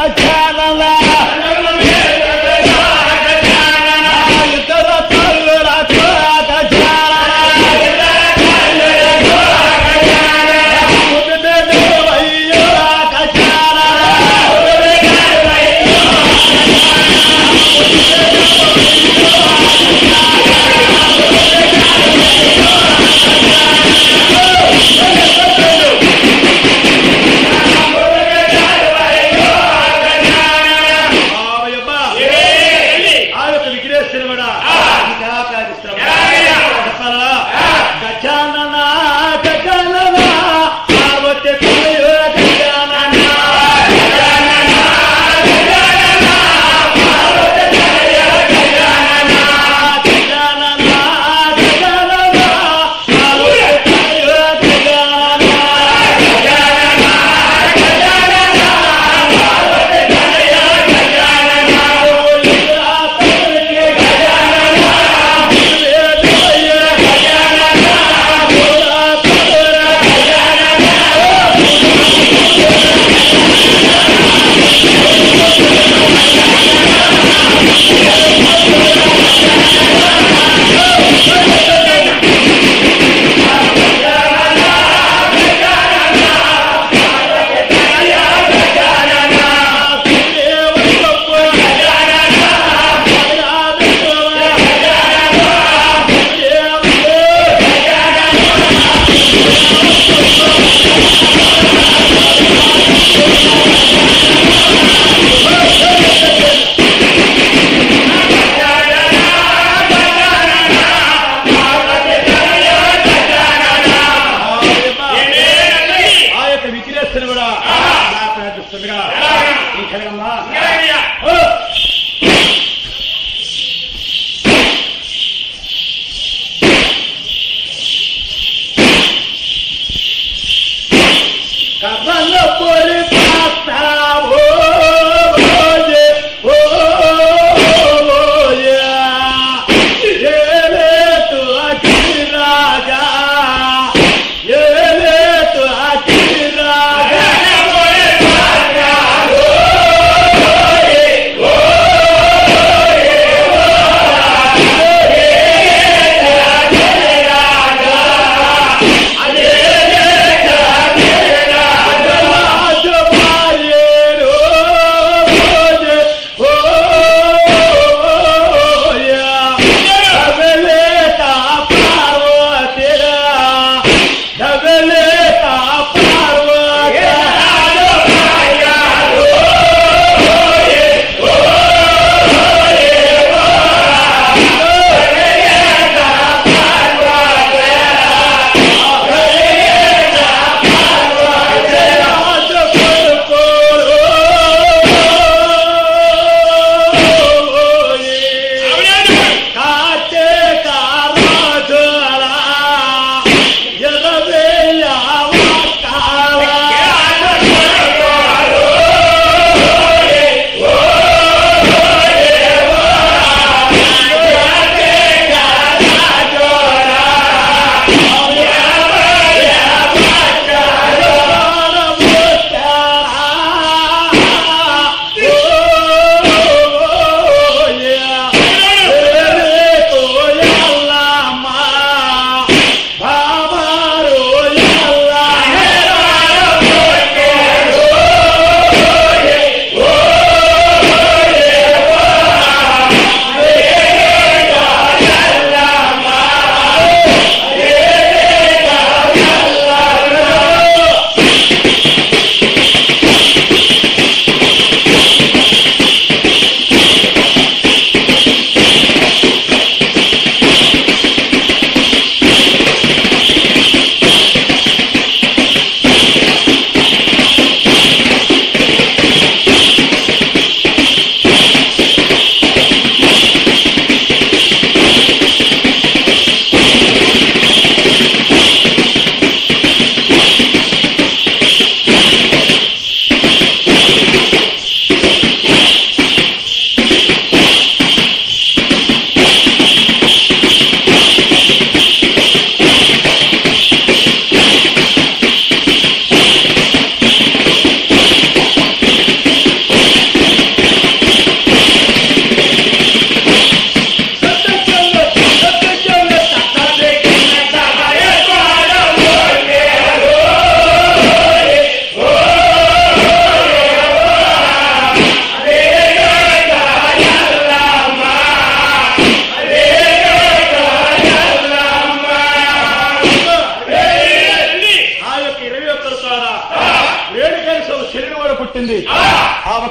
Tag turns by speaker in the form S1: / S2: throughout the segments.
S1: గజానన ఇద్దరు తల్లులకు గజానన దేవయ్యో గజానన
S2: ఆ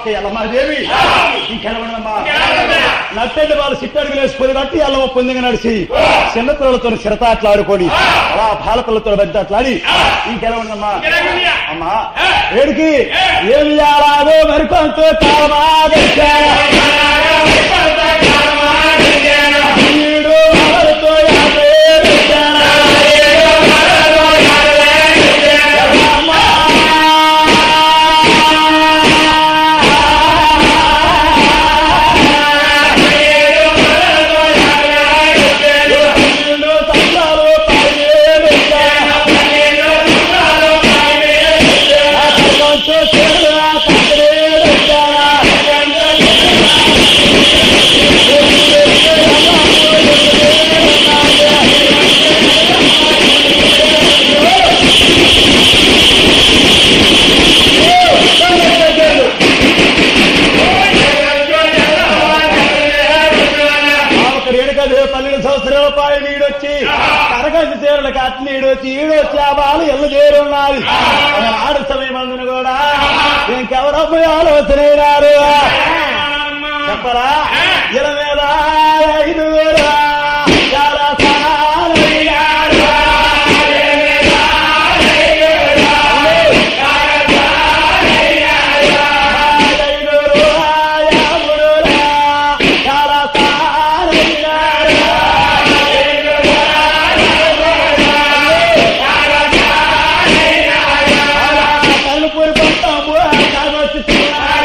S2: ఒక్క ఎల్లమ్మాదేవి ఇంకెలవడమ్మా నట్టండి వాళ్ళు సిట్టడుగులు వేసుకొని కట్టి ఎల్లమ్మ పొందిగా నడిచి చిన్న పిల్లలతో చిరతాట్లాడుకొని అలా బాలపిల్లతో బెంతాట్లాడి ఇంకెలవడమ్మా అమ్మా ఏడికి ఏమి ఆడాదో మరికొంత కాలమాగచ్చాడు వీడు ఎవరితో యాభై పెట్టాడా? అమ్మా! వీడు తండ్రాలు పాయే పెట్టాడా? ఆ తల్లంతో చేరా తండ్రే పెట్టాడా? ఆమెకు రేణుకదే పన్నెండు సంవత్సరాల పాయ నీడొచ్చి కరకంచి చీరలకు అట్ నీడొచ్చి ఈడొచ్చి ఆ బాలు ఎల్లు చేరున్నది ఆడు సమయం అందును కూడా ఇంకెవరమ్మ ఆలోచనైనారు చెప్పరా ఇలా మీద ఐదుగురు చాలా సాలయ్యారు. ఐదుగురు యాముడురా చాలా సాలయ్యారు. కలుపురి పట్టాము కాగొచ్చి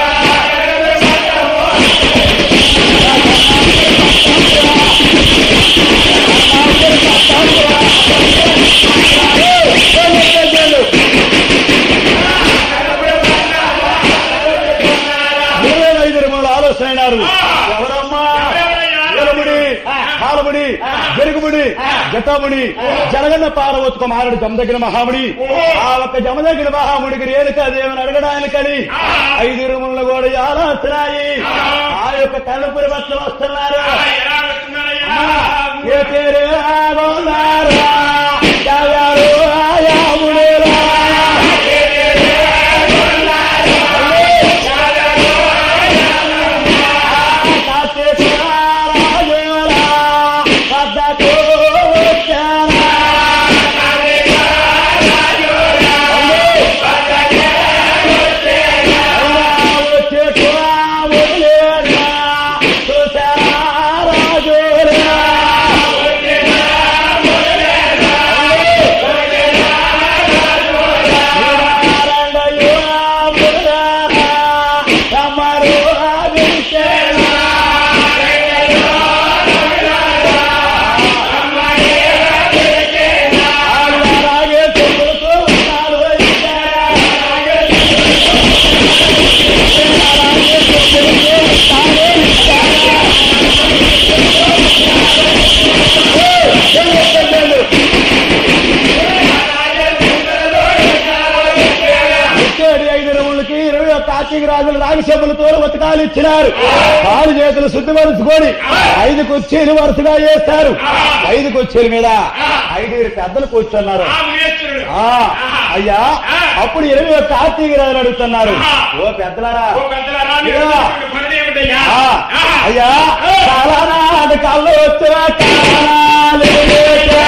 S2: ఇరవై ఐదు రూపాయలు ఆలోచన అయినారు ఎవరమ్మా ఎలముడి పాలముడి జరుగుముడి జటాముడి జనగన్న పారవత్తుక మారడు జమ దగ్గర మహాముడి ఆ ఒక్క జమ దగ్గర మహాముడికి రేణుక దేవుని అడగడానికని ఐదు రూములను కూడా ఆలోచనాయి ఆ యొక్క కళ్ళపురి బట్టలు వస్తున్నారు ఏ పేరు ఆగోన్నారా యాయారు ఆయాముడురా ఇచ్చేడు ఐదు రౌండ్లకి ఇరవై ఒక్క కార్తీక రాజులు రాగశబ్బులతో ఉతకాలు ఇచ్చినారు కాలు చేతులు శుద్ధిపరుచుకొని ఐదు కుర్చీలు వరుసగా చేస్తారు ఐదు కుర్చీల మీద ఐదుగురు పెద్దలు కూర్చున్నారు ఆ అయ్యా అప్పుడు ఇరవై ఒక్క కార్తీక రాజులు అడుగుతున్నారు ఓ పెద్దలారా ఆ, అయ్యా చాలా నాటకాల్లో వచ్చా కాలాలు లేచా.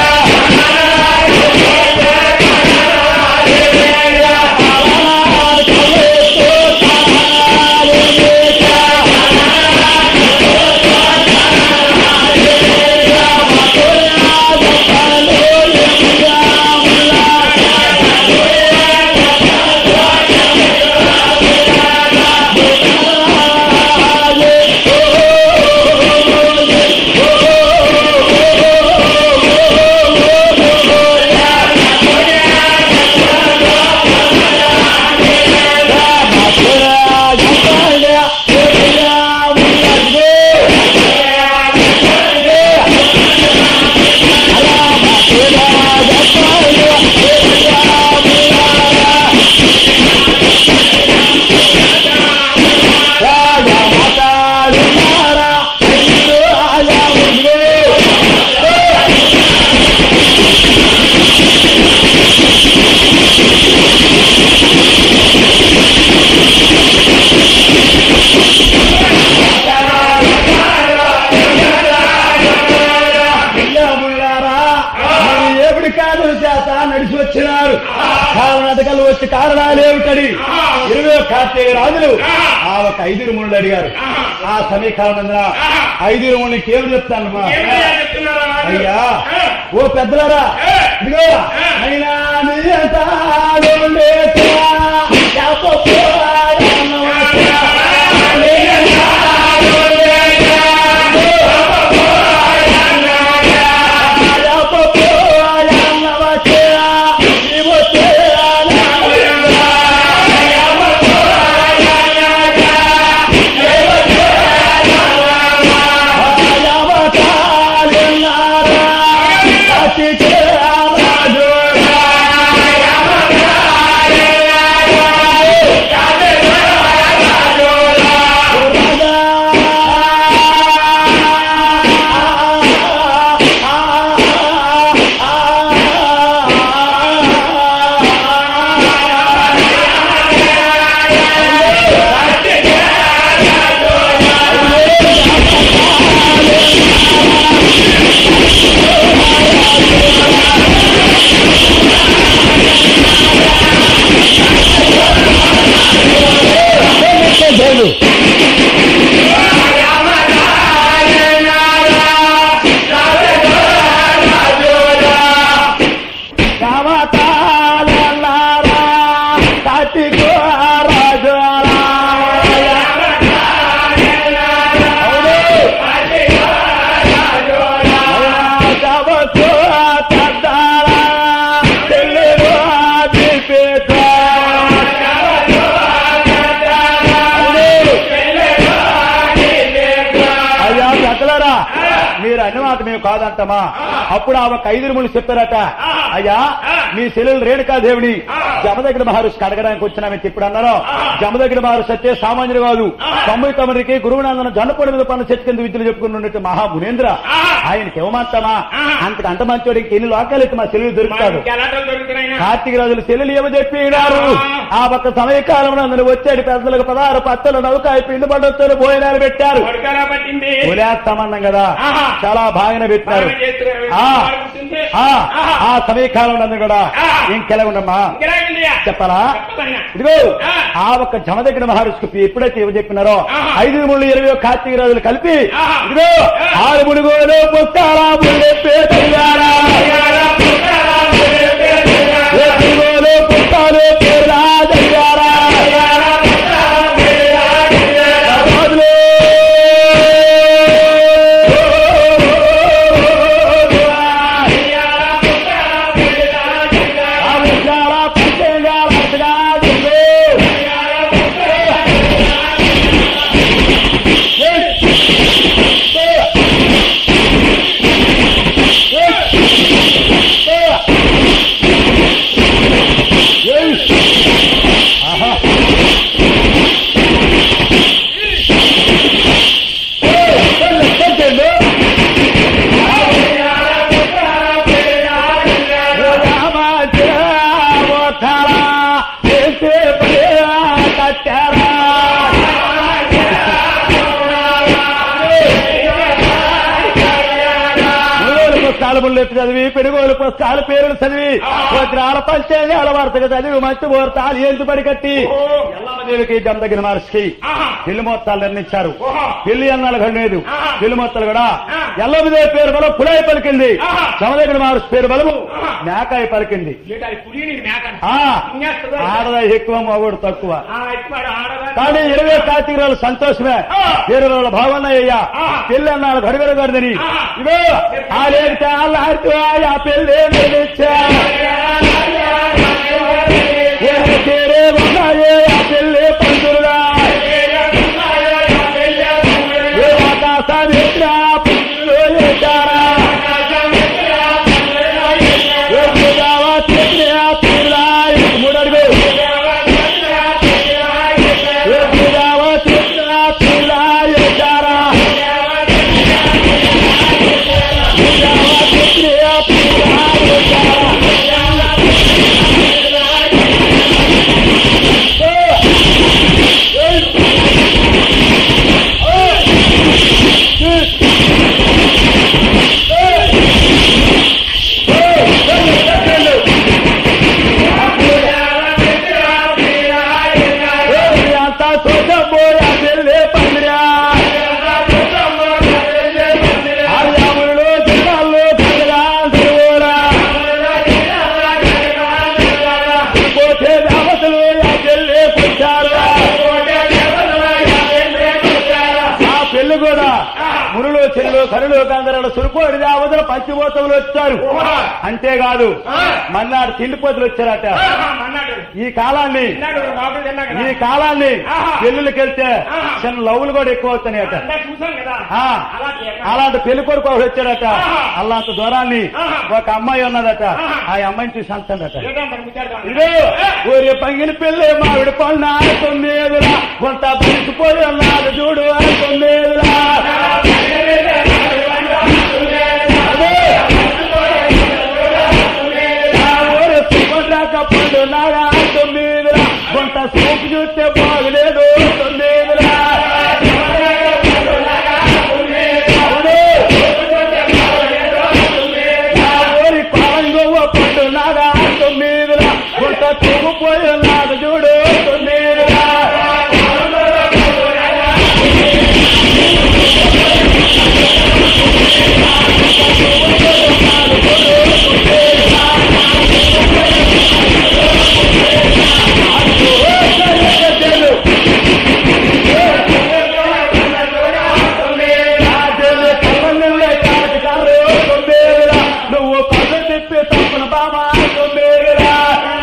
S2: ఓ వచ్చి కారణాలు ఏమిటని ఇరవై కార్తీక రాజులు ఆ ఒక ఐదుగురు ముళ్ళు అడిగారు ఆ సమీకరణందున ఐదుగురు ముళ్ళు ఏమి చెప్తాను మా అయ్యా ఓ పెద్దలారా ఇదిగో అయినా నీ అంతాలు లేక చెప్పపోరాడన్నవచ్చా. నీ అంతాలు లేక చెప్పపోరాడన్నవచ్చా. నీవు చేయాలన్నవచ్చా. యావతాలిన్నారా అతిథి రాజురా. యావతాలన్నారా కటికో రాజురా. జవతో తద్దారా, తెల్లిరో దీపితో. అయ్యా పెద్దలారా మీరు అన్న మాట మేము కాదంటమా అప్పుడు ఆ ఒక ఐదుగురు చెప్పారట అయ్యా మీ సెల్లులు రేణుకాదేవిని జమదగ్న మహర్షికి అడగడానికి వచ్చినామని ఇప్పుడు అన్నారు జమదగ్న మహర్షి వచ్చే సామాన్యుడు కాదు తొంభై తొమ్మిదికి గురువునందన జన్నపొడి మీద పన్ను చెట్టు కింద విద్యలు చెప్పుకుని ఉన్నట్టు మహా మునేంద్ర ఆయనకి ఇవ్వమంటామా అంతకు అంత మంచోడు ఇంక ఎన్ని లోకాలు ఎత్తి మా సెల్లు దొరుకుతాడు కార్తీక రాజులు సెల్లులు ఏమో చెప్పినారు ఆ పక్క సమయకాలంలో అందరూ వచ్చాడు పెద్దలకు పదహారు పత్తలు నౌకాయ పిండి పడొచ్చారు భోజనాలు పెట్టారు
S3: పట్టింది
S2: ఉలేస్తామన్నాం కదా
S3: ఆహా.
S2: చాలా బాగానే పెట్టారు
S3: బాగానే చేస్తున్నారు.
S2: ఆ,
S3: బాగా కూర్చుంటే.
S2: ఆ,
S3: ఆహా.
S2: ఆ సమయకాలంలో అందరూ కూడా
S3: ఆహా.
S2: ఇంకెలా ఉండమ్మా
S3: ఇంకెలాగుందయ్యా?
S2: చెప్పాలా
S3: చెప్పమన్నా.
S2: ఇదిగో
S3: ఆ.
S2: ఆ ఒక్క జమదగ్న మహర్షికి ఎప్పుడైతే ఇవి చెప్పినారో
S3: ఆహా.
S2: ఐదు మూడు ఇరవై కార్తీక రోజులు కలిపి
S3: ఆహా.
S2: ఇదిగో
S3: ఆ.
S2: ఆరు ముడుగోలు పుస్తారా ముళ్ళే పేదయ్యారా ఏ ముడుగోలు పుస్తాలు పేరాదయ్యారా రాజులు. ఆ విషయాల పంచేయాల అసగాదులు. ఆహా. చెప్పండి. పుస్తకాలు ముళ్ళెత్తి చదివి పెనుగోలు పుస్తకాలు పేర్లు చదివి వజ్రాల పంచేయాల వరుసగా చదివి మంచి ముహూర్తాలు ఏంటి పడి కట్టి ఎల్లమ్మదేవికి జమదగిన మహర్షికి
S3: ఆహా.
S2: పెళ్లి మొత్తాలు నిర్ణయించారు
S3: ఓహో.
S2: పెళ్లి అన్నాలు కలేదు
S3: ఆహా.
S2: పెళ్లి మొత్తాలు కూడా
S3: ఆ.
S2: ఎల్లమ్మదేవి పేరు బలం పులాయి పలికింది
S3: ఆహా.
S2: జమదగిన మహర్షి పేరు బలము
S3: ఆహా.
S2: మేకాయ పలికింది
S3: ఏంటి అది పులి నీకు మేక అంట.
S2: ఆ
S3: ఇంకేస్తుందా?
S2: ఆడద ఎక్కువ మగోడు తక్కువ
S3: ఆ, ఎక్కువాడు ఆడదా?
S2: కానీ ఇరవై కార్తీక రోజులు సంతోషమే
S3: ఆ.
S2: ఇరవై రోజుల భావన్నయ్య
S3: ఆ.
S2: పెళ్లి అన్నాడు గడిగడ గడిదని
S3: ఆ.
S2: ఇవో ఆ లేడితే ఆళ్ళాడుతూ ఆ పెళ్లి నిర్మించా ఏ చేరే ఉన్నాయే ఆ పెళ్లి పంతులుగా ఏ ఆకాశాన్ని ఎత్తినా పంతులు వేశారా ఏ పూజావా చేసినా పిల్లా మూడు అడుగు ఏ పూజావా చేసినా పిల్లా వేశారా పూజావా చేసినా పిల్లా వేశారా మునులు చెల్లు కరులు కందరలు సురుకోడి దావతలు పంచభూతములు వచ్చారు
S3: ఓహో.
S2: అంతేకాదు
S3: ఆ.
S2: మన్నాడు తిండిపోతులు వచ్చారట
S3: ఆహా, మన్నాడు
S2: ఈ కాలాన్ని
S3: తిన్నాడు లోపల తిన్నా కదా
S2: ఈ కాలాన్ని
S3: ఆహా.
S2: పెళ్లికి వెళ్తే
S3: ఆహా.
S2: చిన్న లవ్లు కూడా ఎక్కువ అవుతున్నాయట
S3: అంతా చూసాం కదా
S2: ఆ.
S3: అలాగే
S2: అలాంటి పెళ్లి కొడుకు ఒకడు వచ్చాడట
S3: ఆహా.
S2: అలాంటి దూరాన్ని
S3: ఆహా.
S2: ఒక అమ్మాయి ఉన్నదట
S3: ఆహా.
S2: ఆ అమ్మాయిని చూసి అంటుందట
S3: ఏంటంటే ముచ్చాడు
S2: ఇదో ఊరి పంగిన పిల్లి మామిడి పళ్ళు ఆడుతుందేదురా కొంత పలిసిపోయి ఉన్నాడు చూడు ఆడుతుందేదురా ఊరి సుబ్బరాక పండు నాగా ఆడుతుందేదురా కొంత సోపు చూస్తే బాగులేదు ఆడుతుందేదురా ఊరి పాలంగొవ్వ పండు నాగా ఆడుతుందేదురా కొంత తూగిపోయి ఉన్నాడు చూడు ఆడుతుందేదురా నువ్వు పద చెప్పి తప్పన బామా తొమ్మిదిరా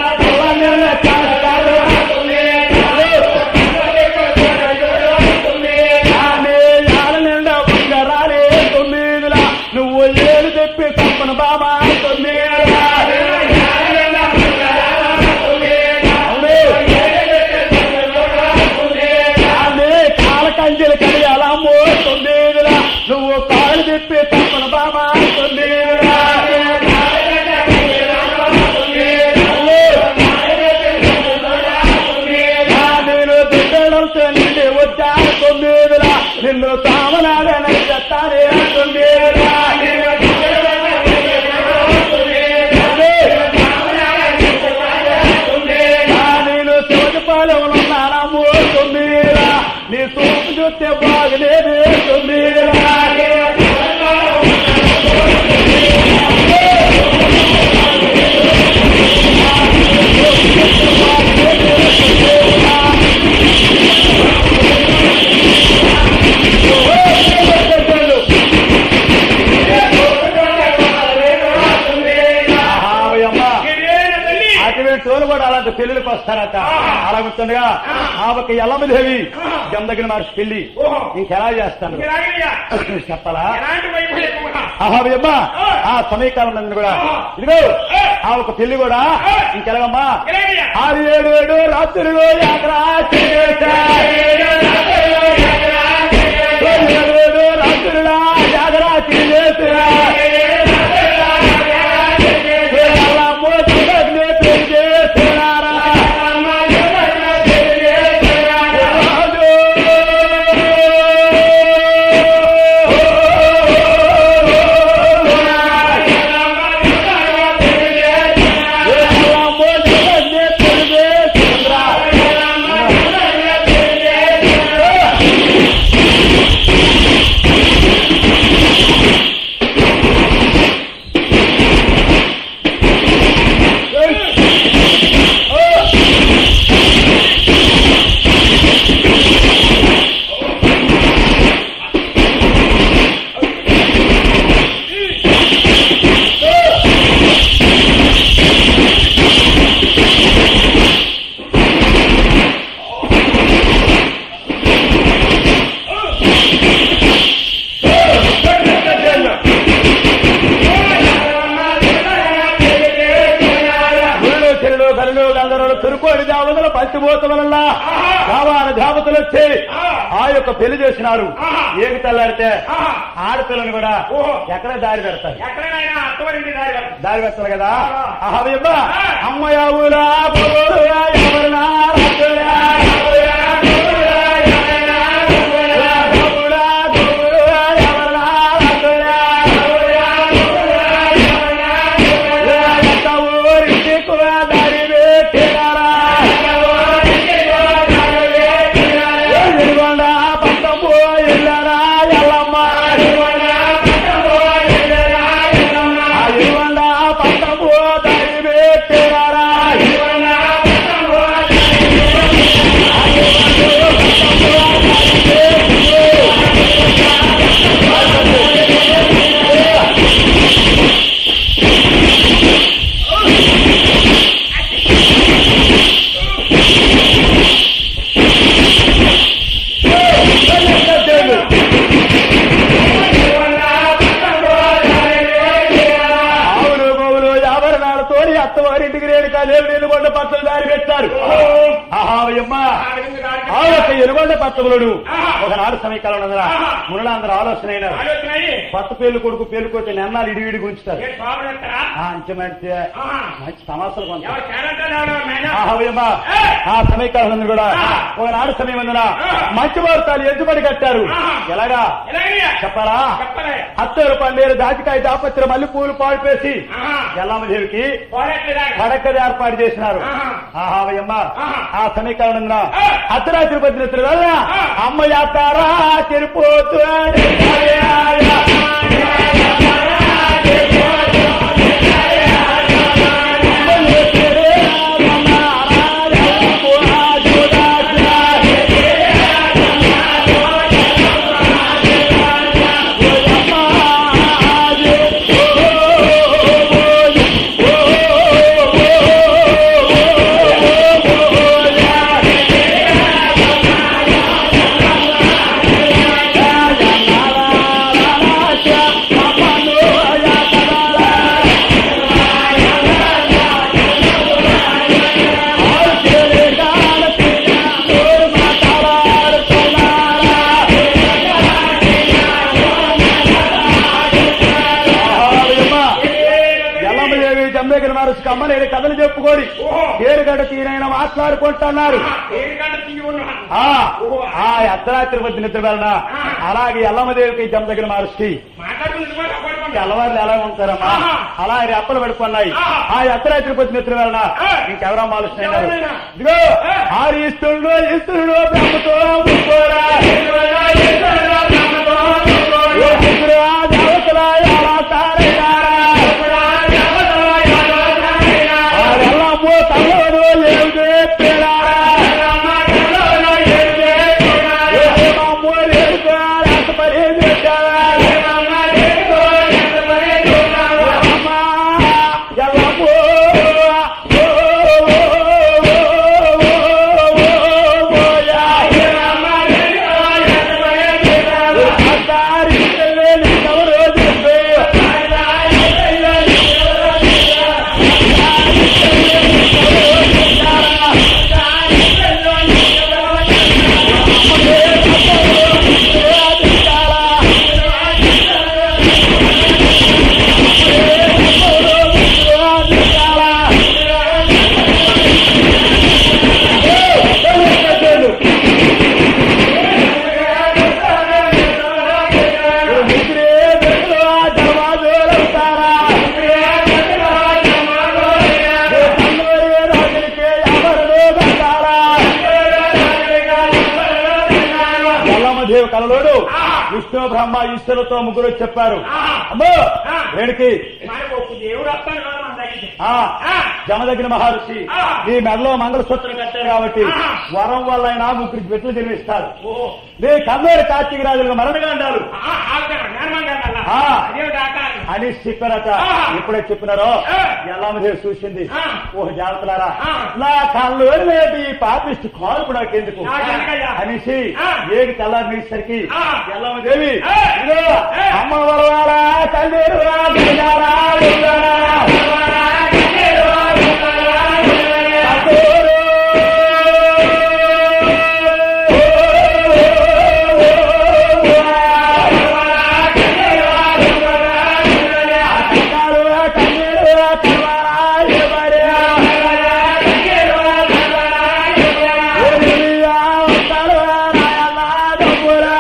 S2: బంగారాలే తొమ్మిదిలా నువ్వు ఏడు చెప్పి తప్పన బామా తొమ్మిదిరా ఆమె కాల కంచెలు కడియాలా మోస్తుందేదిరా నువ్వు కాలు తిప్పి తప్పన బామా తొమ్మిదిరా నేను దిగ్గడంతో నిండి వచ్చా తొమ్మిదిరా నిన్ను సామనాడని చెత్తానే తొమ్మిదిరా నేను శివజపాలెం ఉన్నానా తొమ్మిదిరా నీ సూపు చూస్తే బాగలేదు తొమ్మిదిరా ఆహావయ్యమ్మ.
S3: తల్లి
S2: అటువంటి తోలు కూడా అలాంటి పెళ్లికి వస్తారట అలా గుర్తుండగా ఆ ఒక ఎల్లమ్మదేవి జమదగిన మహర్షి పెళ్లి
S3: ఓహో.
S2: ఇంకెలా చేస్తాను
S3: ఇలాగయ్యా
S2: చెప్పాలా
S3: ఎలాంటి వైపు లేకుండా
S2: ఆహావయ్యమ్మ ఆ సమీకరణం నందు కూడా ఇదిగో ఆ ఒక పెళ్లి కూడా ఇంకెలాగమ్మా
S3: ఇలాగయ్యా
S2: ఆరు ఏడు ఏడు రాత్రులు యాత్ర చేశా. ఏడు ఏడు రాత్రుల జాగర చేసిరా. ఎల్లమ్మ జగన్నే పెళ్లి చేసినారా. రాజు. ఎల్లమ్మ జగన్నే పెళ్లి చేసిరా. గుళ్ళు చెరుడు కరులు గంధర్వులు తురుకోడి దేవతలు పంచభూతములల్లా కావాల దేవతలు వచ్చి ఆ యొక్క పెళ్లి చేసినారు ఏమి తెల్లారితే ఆడపిల్లని కూడా
S3: ఓహో.
S2: ఎక్కడ దారి పెడతారు
S3: ఎక్కడైనా అత్తవారింటి దారి కదా.
S2: దారి పెడతారు కదా అహబిబ్బ అమ్మయ్య ఊరా బోరురా ఎవరినా రాజురా, ఎవరురా, గోరురా, ఎవరినా రాజురా, గోరురా, గోరురా, ఎవరినా రాజురా, గోరురా, గోరురా, ఎవరినా రాజురా, ఎంత ఊరికి కూడా దారి పెట్టినారా ఎదిగొండ పట్టము ఇల్లరా ఎల్లమ్మ ఎదిగొండ పట్టము దారి పెట్టినారా కోదండ పత్తములుడు
S3: ఆహా.
S2: ఒకనాడు సమీకాలం ఉన్నదా
S3: ఆహా.
S2: మునులందరూ ఆలోచన అయినారు
S3: ఆలోచన అయ్యి
S2: కొత్త పేర్లు కొడుకు పేర్లు కొట్టి నెన్నాలు ఇడి ఇడి గుంచుతారు
S3: ఏ స్వామి ఎత్తారా?
S2: ఆ అంచెమంటే
S3: ఆహా.
S2: మంచి తమాసలు కొంత
S3: ఎవరు చేరంటారు ఎవరు నాయనా?
S2: ఆహవ్యమా
S3: ఏ!
S2: ఆ సమీకరణం కూడా
S3: ఆహా.
S2: ఒకనాడు సమయం అందున
S3: ఆహా.
S2: మంచి వార్తలు ఎద్దుబడి కట్టారు
S3: ఆహా.
S2: ఎలాగా
S3: ఎలాగయ్యా?
S2: చెప్పాలా
S3: చెప్పలే.
S2: అత్తరు పండేరు దాచికాయ దాపత్ర మల్లె పూలు పాడిపేసి
S3: ఆహా.
S2: ఎల్లమ్మదేవికి
S3: పోరాట్లేదా?
S2: పడక్కది ఏర్పాటు చేసినారు
S3: ఆహా.
S2: ఆహావయ్యమ్మ
S3: ఆహా.
S2: ఆ సమీకరణం
S3: ఆ.
S2: అర్ధరాత్రి భద్రతల వల్ల
S3: ఆ.
S2: అమ్మ యాతారా చెరిపోతూ ఎల్లమ్మదేవి జమ్మేగిన మరచుకు అమ్మ నేను కథలు చెప్పుకోడి
S3: ఓహో.
S2: పేరుగడ్డ తీరైన మాట్లాడుకుంటున్నారు
S3: ఆహా. దేనికంటే తీగి ఉన్నా?
S2: ఆ
S3: ఓహో.
S2: ఆ అర్ధరాత్రి వద్ద నిద్ర వెళ్ళిన అలాగే ఎల్లమ్మదేవికి జమ దగ్గర మరచుకి
S3: మాట్లాడుకుంటే కూడా అవ్వకుండా.
S2: తెల్లవారులు ఎలా ఉంటారమ్మా
S3: ఆహా.
S2: అలా రెప్పలు పడుకున్నాయి
S3: ఆహా.
S2: ఆ అర్ధరాత్రి పొద్దు నిద్ర వెళ్ళిన
S3: ఆ.
S2: ఇంకెవరమ్మా ఆలోచన
S3: ఎవరైనా?
S2: ఇదిగో
S3: ఆ.
S2: ఆరు ఇస్తుండో ఇస్తుండో బ్రహ్మతో ముక్కోరా. ఓ శుక్రా, దేవతలా, ఎలా తారయ్యారా? ఆరెల్లమ్మో తల్లవడు ఏం చెప్పారా? ఏ హేమమ్మో రేపుగా రాసపడి చేశారా? అమ్మా, ఎల్లమ్మో, ఓ, ఓ, ఓ, ఓ, ఓ, ఓయా. అత్తారి పిల్లని ఎవరో చెప్పే. ఎల్లమ్మదేవి కలలోడు విష్ణు బ్రహ్మ ఈశ్వరుతో ముగ్గురు చెప్పారు అమ్మో వేడికి
S3: మనకు ఒక దేవుడు వస్తాడు కదా మన దగ్గరికి.
S2: ఆ
S3: ఆ.
S2: జమదగిన మహర్షి
S3: ఆ.
S2: ఈ మెడలో మంగళసూత్రం కట్టారు కాబట్టి
S3: ఆ.
S2: వరం వల్ల అయినా ముగ్గురికి బిడ్డలు జన్మిస్తారు
S3: ఓహో.
S2: నీ కన్నూరి కార్తీక రాజులకు మరణగాండాలు
S3: ఆ, ఆగుతాడు. జ్ఞానమంగా అన్నాలా?
S2: ఆ.
S3: అదేమిటి ఆకారం?
S2: అని చెప్పారట
S3: ఆ.
S2: ఇప్పుడే చెప్పినారో
S3: ఆ.
S2: ఎల్లమ్మదేవి చూసింది
S3: ఆ.
S2: ఓ జాగ్రత్తలారా
S3: ఆ.
S2: నా కళ్ళూరి లేటి ఈ పాపిష్టి కాలు కూడా ఎందుకు
S3: నాకెందుకయ్యా?
S2: అనేసి
S3: ఆ.
S2: ఏగి తెల్లారిసరికి
S3: ఆ.
S2: ఎల్లమ్మదేవి
S3: ఆ.
S2: ఇదిగో,
S3: ఆ.
S2: అమ్మ వరవారా కన్నీరురా బిడ్డారా, బిడ్డారా. కన్నూరు. కన్నారు, కన్నీరు, కర్వారా, ఎవరా. ఓడియా, వస్తాడు, నాయనా, డబ్బురా.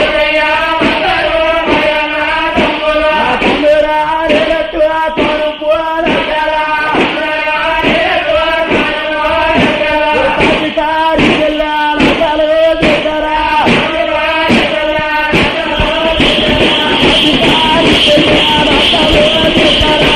S2: నా తమ్మురా, నిలట్టురా, కొడుకు, నగరా. అధికారి జిల్లాల కలుగు దిగరా. అధికారి జిల్లాల కలుగు దిగరా.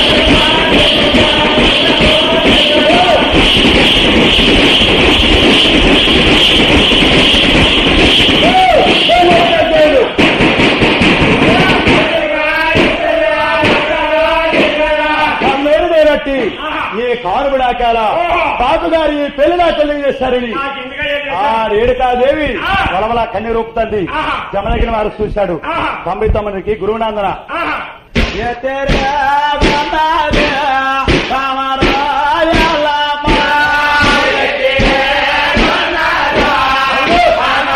S2: కన్నేరు నేరట్టి ఈ కారు బిడాకాల తాత గారి ఈ పెళ్లి నా పెళ్లి చేశారని
S3: నాకు ఎందుకయ్యా
S2: ఆ
S3: చేశావు?
S2: రేణుకాదేవి
S3: ఆ.
S2: వలవల కన్నీరు రూపుతుంది
S3: ఆహా.
S2: జమదగిన వారు చూశాడు
S3: ఆహా.
S2: తొంభై తొమ్మిదికి గురువునందన
S3: ఆహా.
S2: ये तेरे बंदा दे हमारा याला मार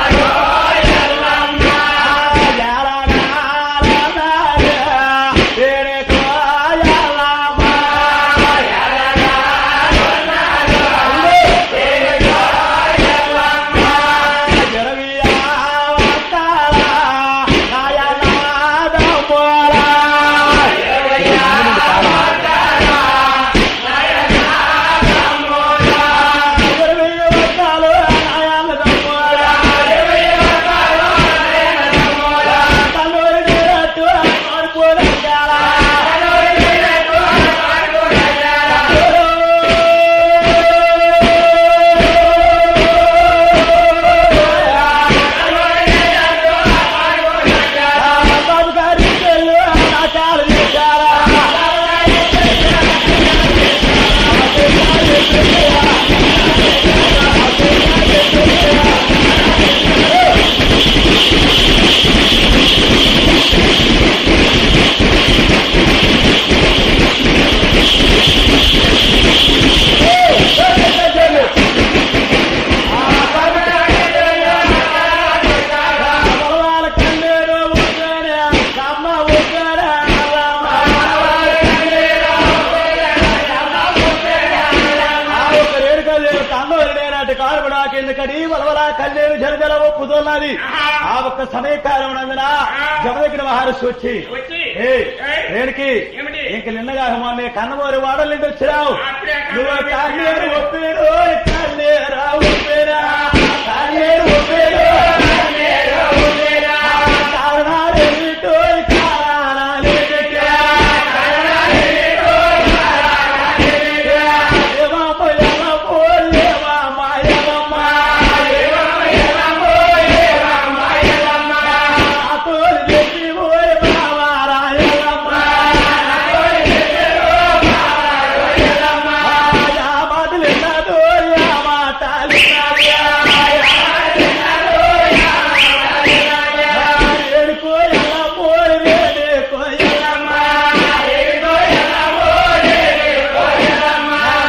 S2: ఉన్నది ఆ ఒక్క సమయకాలం నందున జమదగిన మహర్షి వచ్చి
S3: వచ్చి
S2: ఏ
S3: ఏయ్,
S2: రేణుకి
S3: ఏమిటి?
S2: ఇంక నిన్నగా మొన్న కన్నమోరి వాడల నుండి వచ్చినావు
S3: అప్పుడే
S2: నువ్వు
S3: కన్నమోరి
S2: కన్నేరు ఒప్పేరు కన్నేరా ఒప్పేరా కన్నేరు ఒప్పేరు కన్నేరా ఒప్పేరా కారణాలేమిటో కారణాలేమిటా కారణాలేమిటో కారణాలేమిటా ఏమమ్మ ఏమమ్మ ఏమమ్మ ఏమమ్మ ఏమమ్మ ఏమమ్మ ఏమమ్మ నాతోని చెప్పి ఓయ్ బావా రాయలమ్మ నాతోని చెప్పి ఓ బావా రాయలమ్మ యా మాటలిన్నదో యా మాటలిన్నదో యా మాటలిన్నదో యా మాటలిన్నదో ఏడుకో ఎలా పోయి రేడుకో ఎలమ్మ ఏడుకో ఎలా పోయి రేడుకో ఎలమ్మ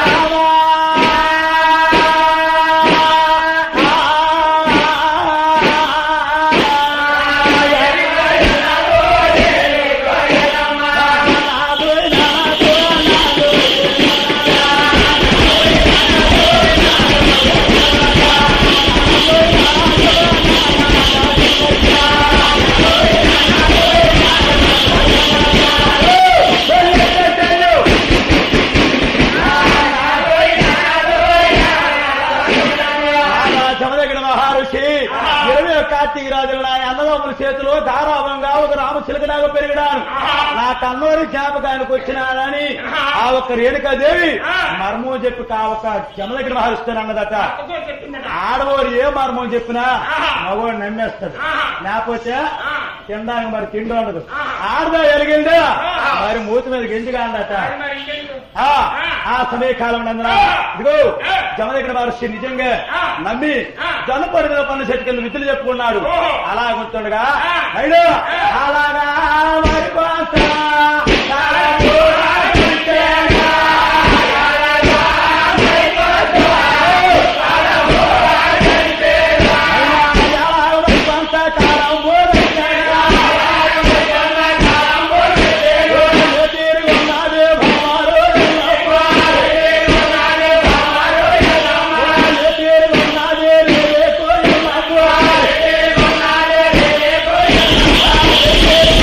S2: చమదగిన మహర్షి ఇరవై కార్తీక రాజులు నా అన్నదమ్ముల చేతిలో ధారావంగా ఒక రామచిలకలాగా పెరిగినాను నా కన్నూరి జ్ఞాపకానికి వచ్చినానని ఆ ఒక్క రేణుకాదేవి మర్మం చెప్పి ఆ ఒక్క జమదగిన మహర్షి అన్నదట
S3: అక్కతో చెప్పిందట
S2: ఆడవారు ఏ మర్మం చెప్పినా మగవాడు నమ్మేస్తాడు
S3: ఆహా.
S2: లేకపోతే
S3: ఆ,
S2: తినడానికి మరి తిండి ఉండదు
S3: ఆహా.
S2: ఆడదా ఎలిగిందా
S3: ఆహా.
S2: మరి మూతి మీద గెంజిగా అందట
S3: మరి మరి ఇంకేంటి?
S2: ఆ ఆ సమయకాలం నందున
S3: ఆ.
S2: ఇదిగో
S3: ఆ.
S2: జమదగిన మహర్షి నిజంగా
S3: ఆ.
S2: నమ్మి
S3: ఆ.
S2: జనపడి మీద పన్ను చెట్టుకెళ్ళి విధులు చెప్పుకున్నాడు
S3: ఓహో.
S2: అలా గుర్తుండగా
S3: ఆ.
S2: అయినా
S3: ఆ.
S2: అలాగా మరి కోస, తలపూర గుంటెగా, అలాగా మరి కోస, తలపూర గుంటెగా, అలాగా మరి కోస, తలపూర గుంటెగా, అలాగా మరి కోస, తలపూర గుంటెగా, ఏ తీరుగున్నది భవారు ఎల్లప్ప, ఏ తీరుగున్నది భవారు ఎల్లమ్మ, ఏ తీరుగున్నది రేపు ఎల్లప్ప, ఏ తీరుగున్నది రేపు ఎల్లమ్మ.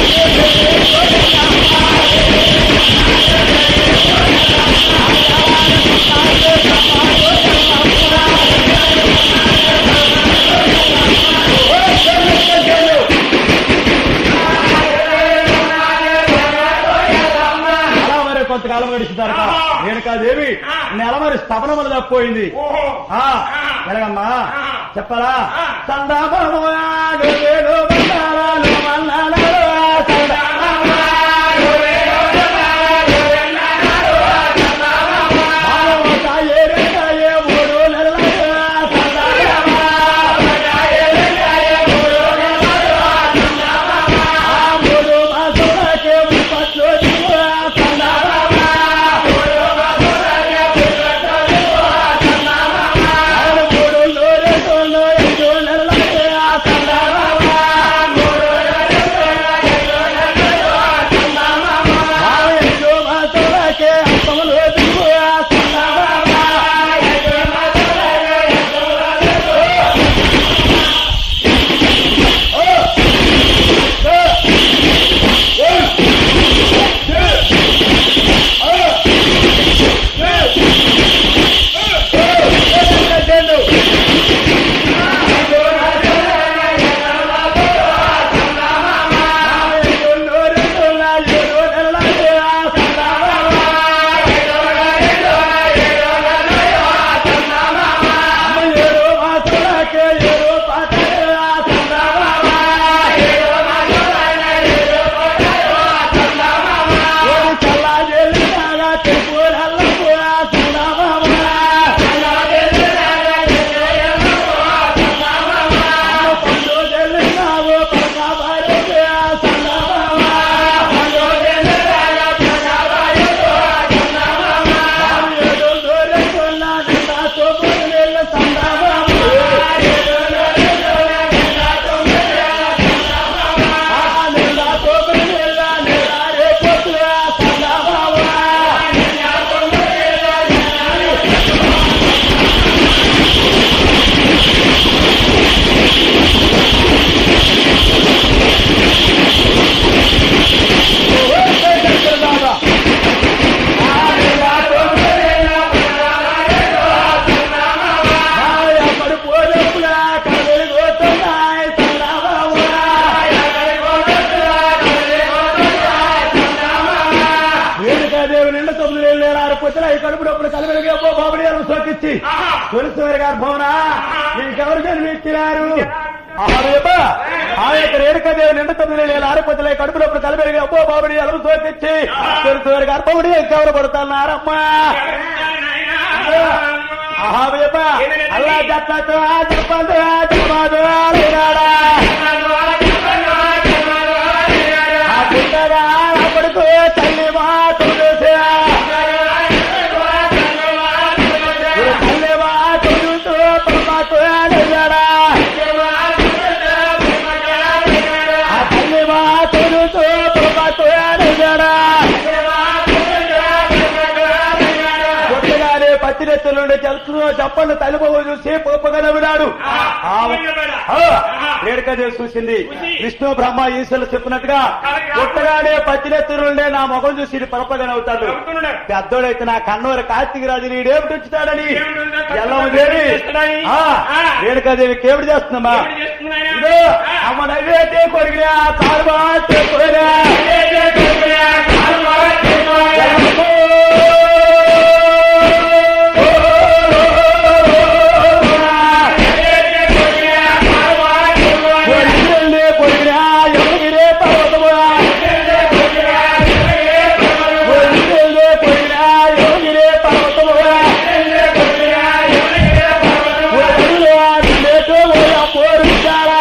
S2: అలా మరి కొంతకాలం గడిచిన తర్వాత
S3: ఆహా.
S2: రేణుకాదేవి
S3: ఆ.
S2: నెల మరి స్తపనములు తప్పిపోయింది
S3: ఓహో
S2: ఆ
S3: ఆ.
S2: ఎలాగమ్మా
S3: ఆ.
S2: చెప్పాలా
S3: ఆ.
S2: సందాపముయాగు వేలు బంగారాలు మన్నాడు సందాపముయాగు వేలు బంగారాలు మన్నాడు భాగవత ఏరుగాయే మూడు నెలలు సందాపమ ఏరుగాయే మూడు నెలలు ఆ మూడు మాసులకే ముప్పట్లు దిగువ సందాపమ మూడు మాసులకే ముప్పట్లు దిగువ సందాపమ ఆరు మూడు నూరు తొండు ఐదు నెలలకే ఆ సందాపమ అబ్బో బాబుడి అని సోకిచ్చి
S3: ఆహా.
S2: తులసివారి గారు భవన ఇంకెవరు జన్మించినారు ఆహా ఆ యొక్క రేణుకాదేవి నిండు తొమ్మిది నెలలు ఆరిపోతలే కడుపులోప్పుడు కలిపెరిగి అబ్బో బాబుడి అలుగు సోకిచ్చి తులసివారి గారు బాబుడి ఇంకెవరు పడుతున్నారమ్మా ఆహావేప అల్లా జట్లతో చెప్పదు చెప్పదు అలినాడా ఆ పుట్టగా అప్పటికు తల్లి మాతృ తల్లి మాతృ పరమాతు అలినాడా ఆ తల్లి మాతృ పరమాతు అలినాడా పుట్టగానే పచ్చిరెత్తుల నుండి తెలుసు చెప్పండి తల్లిపోవు చూసి పొప్పగా నవ్వినాడు రేణుకదేవి చూసింది విష్ణు బ్రహ్మ ఈశ్వరులు చెప్పినట్టుగా పుట్టగానే పచ్చిరెత్తుల నుండే నా ముఖం చూసి ఇది పొప్పగా నవ్వుతాడు పెద్దోడైతే నా కన్నూరు కార్తీక రాజు నీడేమిటి వచ్చుతాడని ఎల్లమ్మ దేవి ఆ, రేణుకాదేవి కేవిడి చేస్తుందమ్మా ఇదో అమ్మ నవ్వేటే కొరిగినా తారుబా కొరిగినా కొరిగినా ఎవరిగిరే పర్వతమురా కొరిగినా ఎవరిగిరే పర్వతమురా పోరుచారా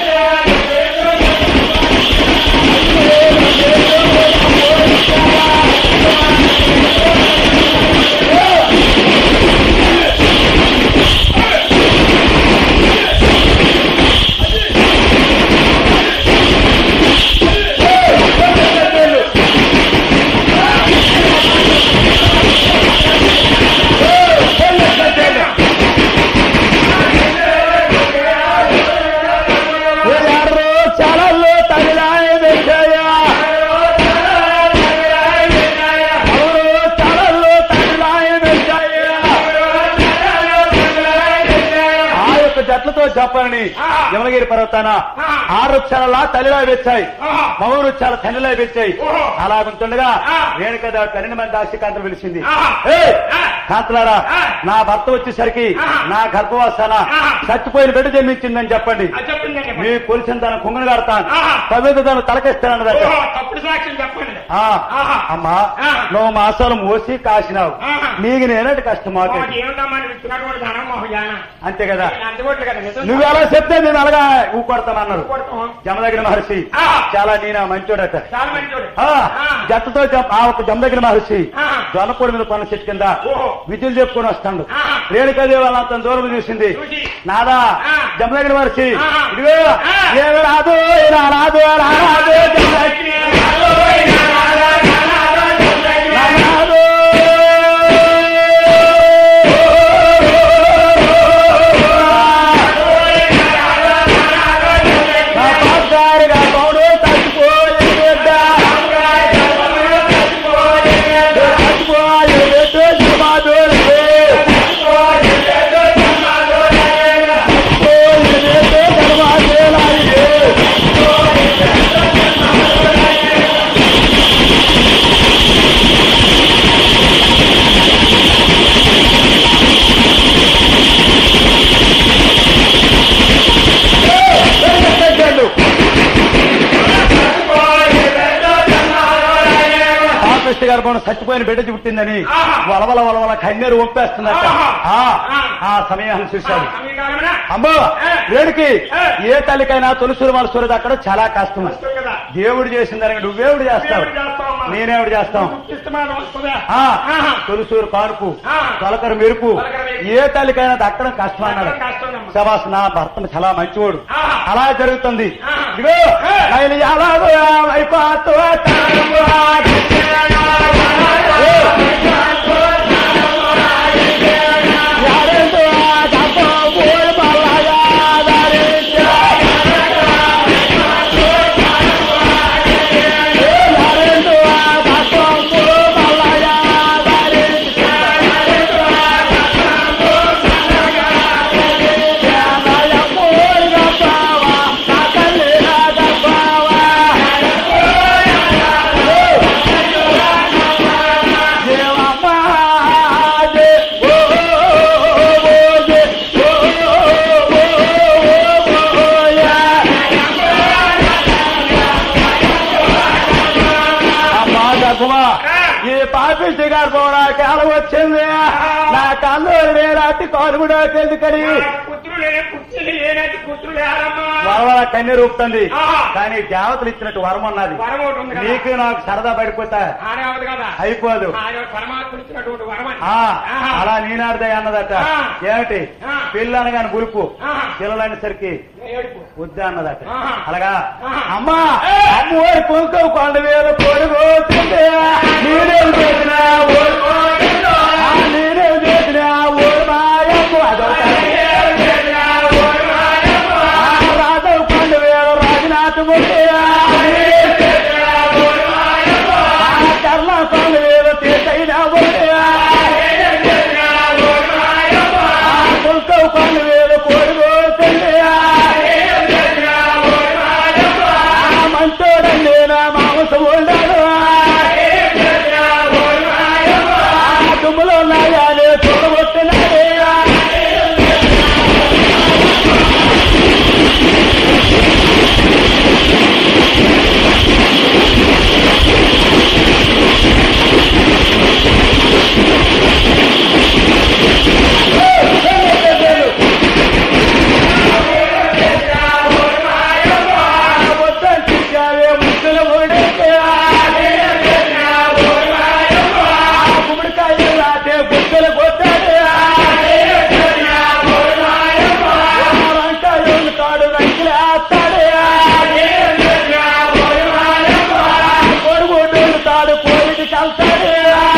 S2: ఎర్రో చాలల్లో తగిలాయ వెంకయ్య ఎవరో చాలల్లో తగిలాయ వెంకయ్య ఆ యొక్క జట్లతో చెప్పండి యమనగిరి పర్వతాన ఆరు వృక్షాల తల్లిలా వెచ్చాయి మగ వృక్షాల తల్లిలా వెచ్చాయి అలా ఉంటుండగా రేణుకద పన్నెండు మంది దాక్షికాంతలు పిలిచింది ఏయ్! కాంతలారా నా భర్త వచ్చేసరికి నా గర్భవాసాన చచ్చిపోయిన బిడ్డ జన్మించిందని చెప్పండి మీ కొలిసిన దాని కుంగను కడతాను కవిత దాన్ని తలకేస్తానన్నదట
S3: తప్పుడు సాక్ష్యం చెప్పండి
S2: ఆ,
S3: ఆహా.
S2: అమ్మా
S3: ఆ.
S2: నువ్వు మాసాలు మోసి కాసినావు
S3: ఆహా.
S2: నీకు నేనటి కష్టం మాకు
S3: మాకు ఏమిటమ్మా నువ్వు ఇస్తున్నటువంటి ధనం మాకు జాన
S2: అంతే కదా
S3: అందుకోట్లు కదా నిజం
S2: నువ్వు ఎలా చెప్తే నేను అలాగా ఊకొడతానన్నారు
S3: కొడతాం.
S2: జమదగిన మహర్షి
S3: ఆ.
S2: చాలా నేను మంచోడట
S3: చాలా మంచోడు
S2: ఆ,
S3: ఆ.
S2: జట్టతో జం- ఆ ఒక జమదగిన మహర్షి
S3: ఆ.
S2: జొన్నపూడి మీద పనుల చెట్టు కింద
S3: ఓహో.
S2: విధులు చెప్పుకొని వస్తాడు
S3: ఆ.
S2: రేణుకాదేవి వాళ్ళ అంత దూరం చూసింది
S3: చూసి. నాదా
S2: నాదా జమదగిన మహర్షి
S3: ఆ.
S2: ఇదిగో
S3: ఆ.
S2: ఏమి రాదు ఇలా రాదు అలా రాదు జమదగ్ని రాదు. నా పాదారిగా పౌడు తచ్చిపోయి బిడ్డ. తచ్చిపోయి బిడ్డ జమాదోలికి. తచ్చిపోయి బిడ్డ జమాదోలాయికి. పెట్టండు. పాపిష్టి గర్భం చచ్చిపోయిన బిడ్డ పుట్టిందని
S3: ఆహా.
S2: వలవల వలవల కన్నీరు ఒప్పేస్తుందట
S3: ఆహా.
S2: ఆ,
S3: ఆ.
S2: ఆ సమయాన్ని చూశాడు
S3: సమీకాలమేనా
S2: అమ్మో
S3: ఏ.
S2: రేడికి
S3: ఏ.
S2: ఏ తల్లికైనా తొలుసురు మలసూరు అక్కడ చాలా కష్టం
S3: వస్తుంది కదా
S2: దేవుడు చేసిందని నువ్వేవుడు చేస్తావు
S3: దేవుడు చేస్తావమ్మా.
S2: నేనేవుడు చేస్తాం
S3: ఇష్టమైన వస్తుందా
S2: ఆ,
S3: ఆహా.
S2: తొలుసూరు కానుపు
S3: ఆ.
S2: తొలకర మెరుపు
S3: తొలకరి మెరుపు.
S2: ఏ తల్లికైనా దక్కడం కష్టం అన్నాడు
S3: దక్కడం కష్టమేనమ్మా.
S2: శబాస్ నా భర్త చాలా మంచివాడు
S3: ఆహా.
S2: అలా జరుగుతుంది
S3: ఆహా.
S2: ఇదిగో
S3: ఏ.
S2: ఆయన ఎలాగో అయిపోతూ తాను యారెందు ఆ దప్ప ఊరు మల్లగా ధరించా. యారెందు ఆ దప్ప ఊరు మల్లగా ధరించా. యానయ ఊరు గప్పవా, నా తల్లి నా గప్పవా. ఈ పాపిష్టి గర్భంలోకి అలా వచ్చింది నా కళ్ళు లేనాటి కాలు కూడా ఎందుకని
S3: పుత్రులే పుత్రులు లేనట్టు పుత్రులు ఎవరమ్మా
S2: వరవల కన్నీరు రూపుతుంది
S3: ఆహా.
S2: కానీ దేవతలు ఇచ్చినట్టు వరం ఉన్నది
S3: వరం ఒకటి ఉంది కదా
S2: నీకు నాకు సరదా పడిపోతా
S3: ఆడవదు కదా
S2: అయిపోదు
S3: ఆయన పరమాత్మ ఇచ్చినటువంటి వరం అని
S2: ఆ
S3: ఆహా.
S2: అలా నీనాడదయ్య అన్నదట
S3: ఆ.
S2: ఏమిటి
S3: ఆ.
S2: పిల్ల అనగాని గురుపు
S3: ఆహా.
S2: పిల్లలనేసరికి
S3: ఏడుపు
S2: వద్దా అన్నదట
S3: ఆహా.
S2: అలాగా
S3: ఆహా.
S2: అమ్మా
S3: ఏ.
S2: అమ్మ ఓడి కుంకుమ కొండ వేల పొడుగుతుంది నేనేం చేసిన నేనేం చేసిన ఓడి మాయమ్మ అదొక రాధవ్ కొండ వేల రాజనాథ్ ముందే కర్ణ కొండ వేల తీసైన కుంకుమ కొండ వేల పొడుగుతుంది మంచోడండి నా మాంసం ఉండాడు తుమ్ములో నాయాలే చూడబొట్టినాడే వద్దంటే ముక్కులు ఊడితే గుమ్మడికాయ రాతే గుక్కలు కొట్టాడు రంకాయలు తాడు రంకులు వేస్తాడు కొడుగుడ్డు తాడు కోడికి కలుతాడు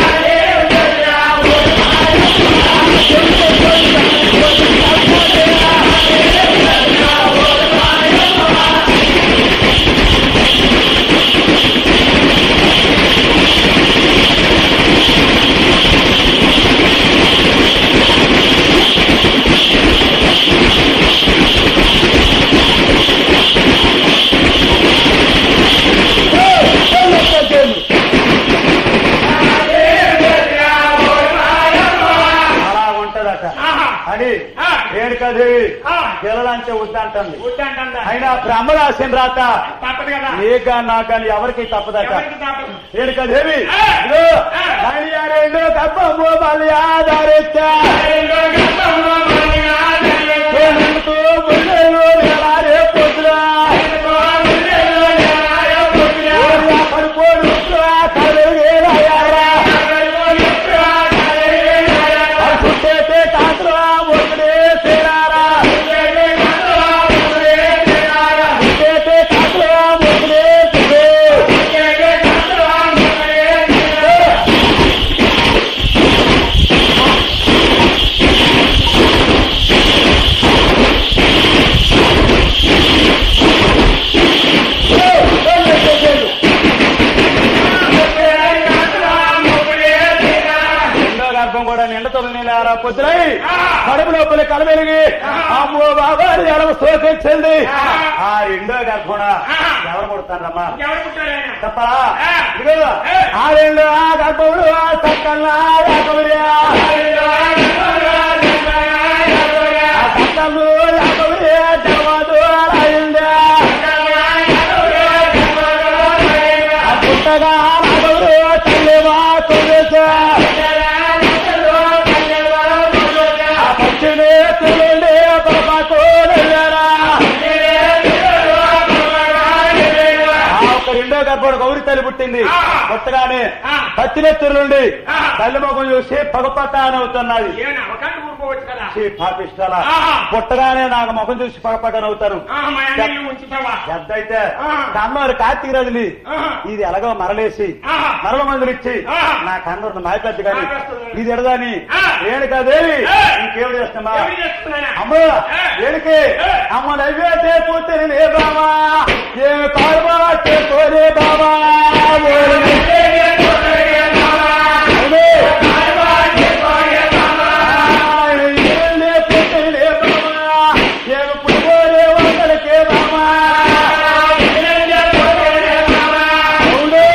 S2: అలా ఉంటదట
S3: ఆహా.
S2: అని
S3: ఆ.
S2: రేణుకాదేవి
S3: ఆ.
S2: పిల్లలంటే వద్దంటుంది
S3: వద్దంటందా
S2: అయినా బ్రహ్మ రాసిన రాత
S3: తప్పదు కదా
S2: నీగా నాకని ఎవరికి తప్పదట
S3: ఎవరికి తప్పదు
S2: రేణుకాదేవి
S3: ఆ.
S2: ఇదిగో,
S3: ఆ.
S2: నైయారేళ్ళు కప్పము బలియాదారెత్తా ఏనుగుతూ ముళ్ళేలు ఎలారే పొద్దురా ఓరియా పడిపోడు కలుగేలయ్యారా చుట్టేతే కాకురా ఒకడే సేరారా చుట్టేతే కాకురా ఒకడే సేరే రెండో గర్భం కూడా నిండతలు నీళ్ళారా పొద్దురై కడుపు లోపల కలవెలిగి అమ్మో బాబాని ఎడమ సోకించింది ఆ రెండో గర్భం ఎవరు కొడతారమ్మా
S3: ఎవరు పుట్టారు ఆయన
S2: చెప్పరా ఇదిగో ఆ రెండు ఆ గర్భములు ఆ సక్కల్లా యాకవుడియా ఆ సక్కలు యాకవుడియా జవాదు రాయిందా ఆ పుట్టగా రాగవుడు తల్లివా కొడుసా ఆ పక్షిని తులుండి పాపకు నెయ్యారా ఆ ఒక్క రెండో గర్భం గౌరి తల్లి పుట్టింది కొత్తగానే పచ్చినెత్తురు నుండి తల్లి ముఖం చూసి పగపట్ట అని అవుతున్నది
S3: ఏమైనా అవకాశం ఊరుకోవచ్చు కదా
S2: చీ, పాపిష్టాల
S3: ఆహా.
S2: పుట్టగానే నాకు ముఖం చూసి పగపట్ట నవ్వుతారు
S3: ఆహా, మా అన్నయ్యని ఉంచుతావా
S2: పెద్ద అయితే
S3: ఆహా.
S2: కన్నూరు కార్తీక రజని
S3: ఆహా.
S2: ఇది ఎలాగో మరలేసి
S3: ఆహా.
S2: మరల మందులు ఇచ్చి
S3: ఆహా.
S2: నా కన్నూరు మాయపెద్ద కానీ
S3: మాయపెద్ద.
S2: ఇది ఎడదాని
S3: ఆ.
S2: రేణుకాదేవి
S3: ఆ.
S2: ఇంకేం చేస్తున్నా
S3: ఎవరు చేస్తున్నాయా
S2: అమ్మ
S3: ఆ.
S2: ఏడికి
S3: ఆ.
S2: అమ్మ నవ్వేతే కూతురి నే బావా ఏమి కారుబా చేసుకోలే బావా ఓరి అవునే. ఆయన ఏలే కూతురి నే బావా ఏమి పుడిపోలే వందలకే బావా అవునే.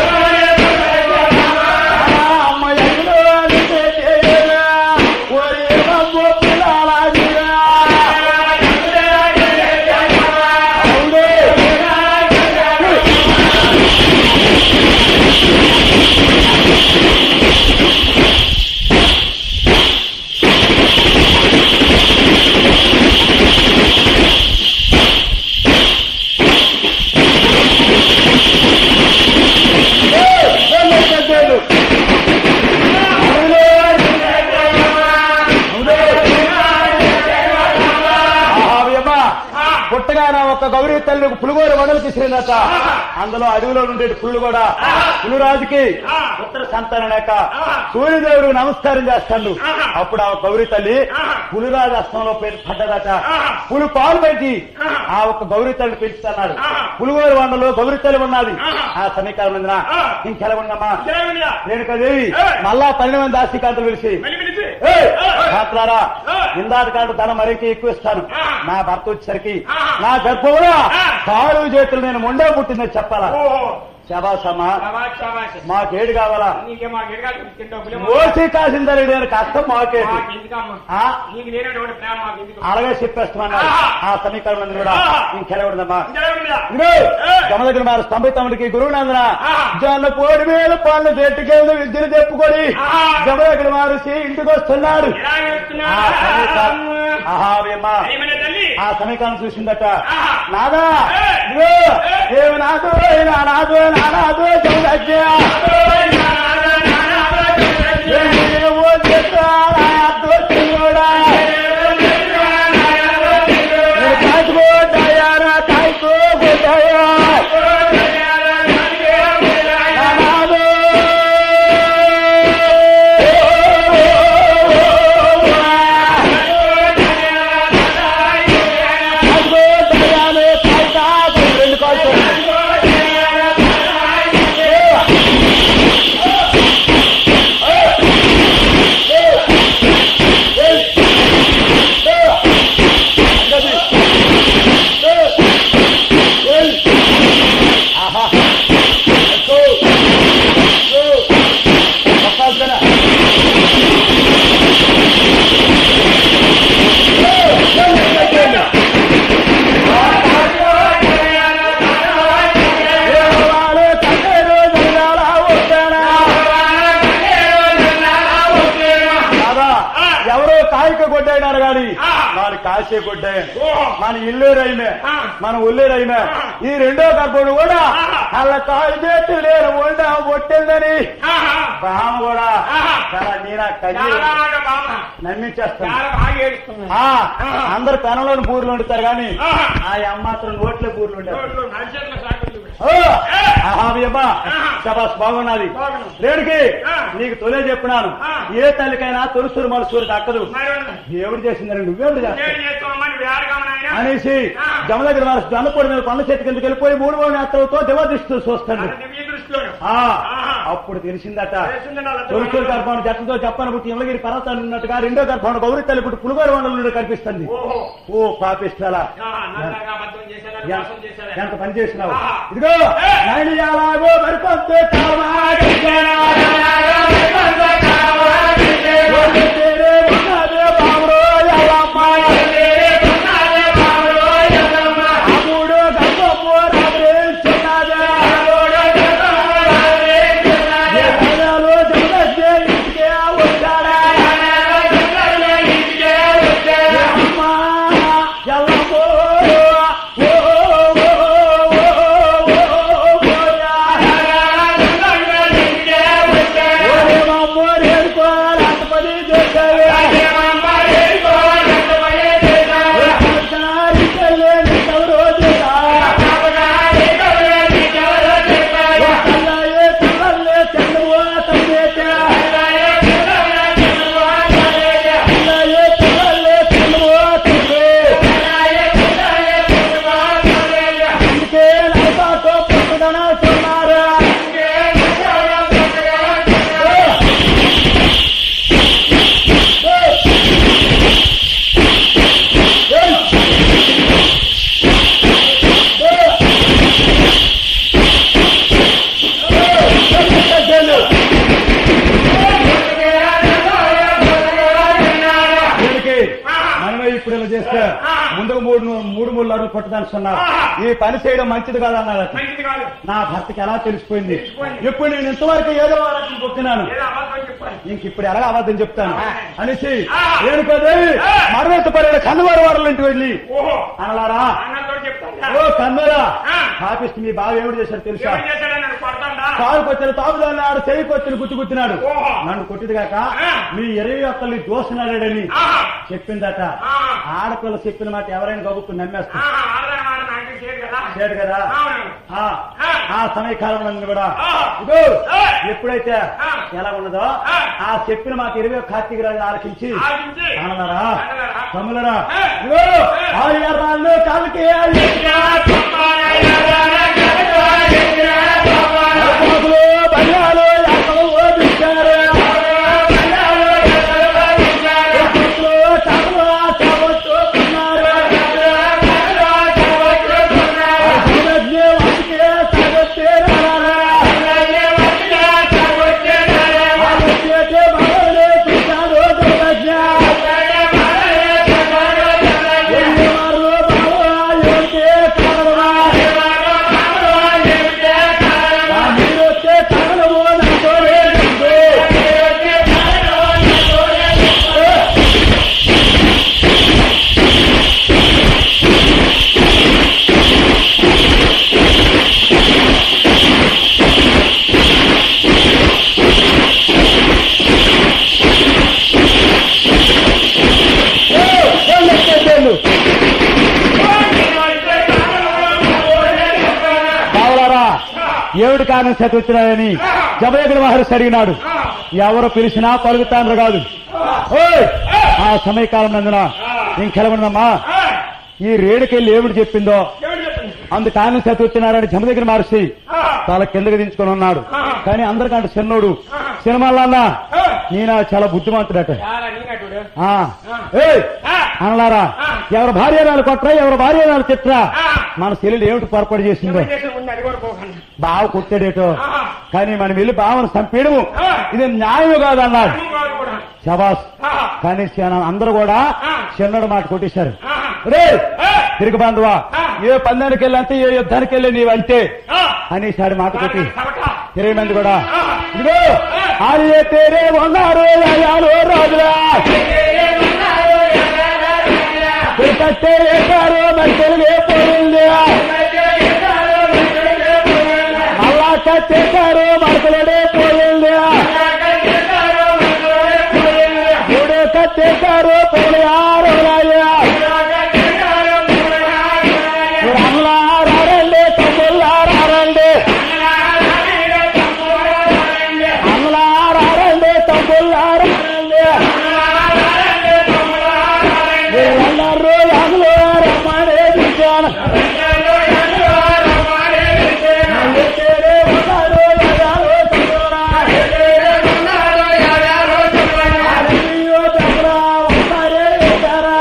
S2: ఆ, అమ్మ ఎన్నో నిన్నే చేయరా. ఓరి అమ్మ పిల్లాడిరా. అవునే. తల్లి పులిగోర వడలు తీసుకున్నట అందులో అడవిలో ఉండే పుల్లు కూడా పులిరాజుకి ఉత్తర సంతానం లేక సూర్యదేవుడికి నమస్కారం చేస్తాడు అప్పుడు ఆ గౌరీ తల్లి పులిరాజు అస్తంలో పేరు పడ్డదట పులి పాలు పెట్టి ఆ ఒక్క గౌరీ తల్లి పెంచుతున్నాడు పులిగోరు వండలో గౌరీ తల్లి ఉన్నది ఆ సమీకరణం ఉందినా ఇంకెలగుండమ్మా రేణుకాదేవి మళ్ళా పన్నెండు మంది ఆస్తికాంతలు పిలిచి ఏయ్! మాట్లారా ఇందాటి కాదు ధనం మరికి ఎక్కువ ఇస్తాను నా భర్త వచ్చేసరికి నా గర్భంలో కాలు చేతులు నేను ముండే పుట్టిందని చెప్పాలా శబాసమ్మా మాకేడు కావాలా
S3: నీకే మా గిరగాలు తింటావు
S2: ఓసి కాసిందని నేను కష్టం మాకేది
S3: ఎందుకమ్మా
S2: ఆ?
S3: నీకు నేనేటువంటి ప్రేమ మాకు ఎందుకు
S2: అలాగే చెప్పేస్తున్నాను ఆ సమీకరణం ఉంది కూడా ఇంకెలగూడదమ్మా
S3: ఇంకేముందా?
S2: ఇదిగో జమ దగ్గర మారు స్తంభితముడికి గురువునందన
S3: ఆహా.
S2: జొన్న పోడి మీద పళ్ళు చెట్టుకెళ్ళి విద్యను చెప్పుకొని
S3: ఆహా.
S2: జమ దగ్గర మారుసి ఇంటికి వస్తున్నాడు
S3: ఎలా చేస్తున్నా?
S2: ఆ సమీకరణం ఆహావేమా
S3: ఏమనే తల్లి
S2: ఆ సమీకరణం చూసిందట
S3: ఆహా.
S2: నాదా
S3: ఏయ్.
S2: ఇదిగో ఏమి నాదు నా నాదు నా నాదు జమదగ్య ఏమో చెత్తా నా అద్దు చిన్నోడా. నేను కాచుకోడ్డాయా నా కాచుకోబోతాయా నా నాదు కాచుకోడ్డాయానే కాచుకా రెండు కాచు కాదా? ఎవరో కాయక కొట్టాయినారు గాని వాడు కాసే కొట్టాయి మన ఇల్లేరైమే మన ఉల్లేరైమే ఈ రెండో గర్భుడు కూడా అలా కాలు చేతి లేరు వండ కొట్టిందని బామ కూడా చాలా నీనా కది
S3: చాలా బామ్మ.
S2: నమ్మించేస్తాను
S3: చాలా బాగా ఏడుస్తుంది.
S2: ఆ, అందరు పెనంలోని బూర్లు వండుతారు కానీ
S3: ఆహా.
S2: ఆ అమ్మ మాత్రం నోట్లో బూర్లు ఉంటారు
S3: రోడ్లు నడిచేట్ల సాగుతుంది.
S2: ఆహాబియమ్మా శబాస్ బాగున్నది
S3: బాగున్నది.
S2: రేడికి
S3: ఆ.
S2: నీకు తొలే చెప్పినాను
S3: ఆ.
S2: ఏ తల్లికైనా తొలుసూరు మలుసూరు దక్కదు
S3: మరి ఉన్నది.
S2: దేవుడు చేసిందని నువ్వేమిటి చేస్తావు
S3: నేను చేస్తామమ్మా, నువ్వు ఏడగా నాయనా?
S2: అనేసి
S3: ఆ.
S2: జమ దగ్గర వారు జనపొడి మీద పండ్ల చెట్టు కిందకి వెళ్ళిపోయి మూడు మూడు నేత్రలతో దివదృష్టితో చూస్తాడు
S3: అది దివ్య దృష్టిలోను.
S2: ఆ
S3: ఆహా.
S2: అప్పుడు తెలిసిందట
S3: తెలిసిందండి అలా
S2: తొలుసూరు గర్భాన్ని జట్టతో చెప్పని పుట్టి ఇమలగిరి పర్వతాలు ఉన్నట్టుగా రెండో గర్భాన్ని గౌరి తల్లి పుట్టి పులుగోరు వండలు నుండి కనిపిస్తుంది
S3: ఓహో.
S2: ఓ పాపిస్తాలా
S3: ఆహా, నల్లగా అబద్ధం చేశారా, మోసం చేశారా?
S2: ఎంత పని చేసినావు
S3: ఆహా.
S2: ఇదిగో
S3: ఏ.
S2: నైని ఎలాగో మరికొస్తే దీనికి మనమే ఇప్పుడు ఇలా చేస్తే ముందుకు మూడు మూడు మూడు అడుగులు కొట్టదనుకున్నారు ఈ పని చేయడం మంచిది కాదన్నారు
S3: మంచిది కాదు.
S2: నా భర్తకి ఎలా తెలిసిపోయింది
S3: తెలిసిపోయింది.
S2: ఇప్పుడు నేను ఇంతవరకు ఏదో వారికి కొట్టినాను
S3: ఏదో అబద్ధం చెప్పాలి.
S2: ఇంక ఇప్పుడు ఎలా అబద్ధం చెప్తాను అనేసి
S3: ఆ.
S2: రేణుకోదేవి
S3: ఆ.
S2: మరవేత పడిన కన్నవారి వారి ఇంటికి వెళ్ళి
S3: ఓహో
S2: అనలారా
S3: అన్నతో చెప్తాడా?
S2: ఓ కన్నరా
S3: ఆ.
S2: పాపిస్తు మీ బావ ఏమిటి చేశాడు తెలుసా
S3: ఎవరు చేశాడో నన్ను కొడతాడా?
S2: కాలుకొచ్చిన తాగుదాన్ని ఆడు చెయ్యి కొచ్చిన గుర్తు గుర్తున్నాడు
S3: ఓహో.
S2: నన్ను కొట్టిది కాక
S3: ఆ.
S2: మీ ఇరవై ఒక్కరిని దోసినాడని
S3: ఆహా.
S2: చెప్పిందట
S3: ఆ.
S2: ఆడపిల్ల చెప్పిన మాట ఎవరైనా గబుక్కు నమ్మేస్తారు
S3: ఆహా, ఆడదాని మాట నాకు చేరు కదా
S2: చేయడు కదా
S3: అవును.
S2: ఆ,
S3: ఆ.
S2: ఆ సమయకాలంలో నన్ను కూడా
S3: ఆ.
S2: ఇదో
S3: ఆ.
S2: ఎప్పుడైతే
S3: ఆ.
S2: ఎలా ఉన్నదో
S3: ఆ.
S2: ఆ చెప్పిన మాట ఇరవై కార్తీక రాజు ఆలకించి
S3: ఆగించి.
S2: అనలరా
S3: అనలరా.
S2: తమ్ములరా
S3: ఆ.
S2: ఇదో ఆరు రాళ్ళు కాలుకి కోతులు బంగాలు యాసలు ఓడించారు కోతులు చాపలు చాపొట్టుకున్నారు సర్వజ్ఞ వాటికే సాగొచ్చేరారా ఆలోచించే బాలలే చూశాడు సర్వజ్ఞ ఎన్ని వారు బావ ఏంటే కారణమా మీరొచ్చే కారణము నాతో లేదు బావలారా ఏమిటి కారణం చేతి వచ్చినాయని జమయకుడు మహర్షి అడిగినాడు ఎవరు పిలిచినా పలుకుతాను కాదు ఓయ్! ఆ సమయకాలం నందున ఇంకెలవడమ్మా ఈ రేడుకెళ్ళి ఏమిటి చెప్పిందో అందు కారణం చేతి వచ్చినారని జమదగిరి మహర్షి తల కిందకి దించుకొని ఉన్నాడు కానీ అందరికంటే చిన్నోడు సినిమాలన్నా నేను చాలా బుద్ధిమంతుడట ఆ. ఏయ్! అనలారా ఎవరి భార్యనాలు కొట్రా ఎవరి భార్యనాలు తిట్రా మన చెల్లెలు ఏమిటి పొరపాటు చేసిందో బావ కొట్టాడేటో కానీ మనం వెళ్ళి బావను చంపేయడము ఇది న్యాయం కాదన్నారు శబాస్ కానీ చిన్న- అందరూ కూడా చిన్నడు మాట కొట్టేశారు రే తిరిగి బంధువా ఏ పందానికి వెళ్ళంటే ఏ యుద్ధానికి వెళ్ళి నీవంటే అనేసాడు మాట కొట్టి ఇరవై మంది కూడా ఇదిగో ఆర్య తేరే ఉన్నారు యాయాలు రాజులా కట్టే వేశారు మరి తెలుగే పోయింది మళ్ళా కట్టేశారు మరకలడే పోయింది మూడు కట్టేశారు పోలి ఆరు అమలారండి తమ్ముళ్ళారండి అమలారండి తమ్ముళ్ళారండి వీళ్ళందరూ అందులో రమ్మనే పిలిచాను ఎత్తేరే ఉన్నారు యజాలు తమ్ముడా. అరవియో తమ్ముడా, ఒకసారే ఎత్తారా.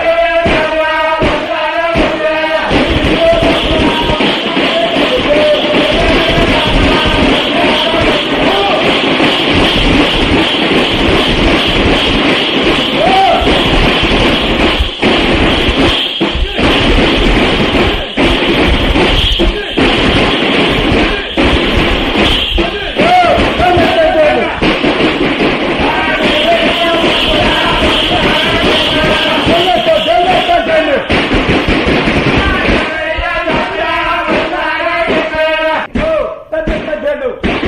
S2: జల్లెత్తు, జల్లెత్తు, జల్లెత్తు. పెద్ద పెద్దలు.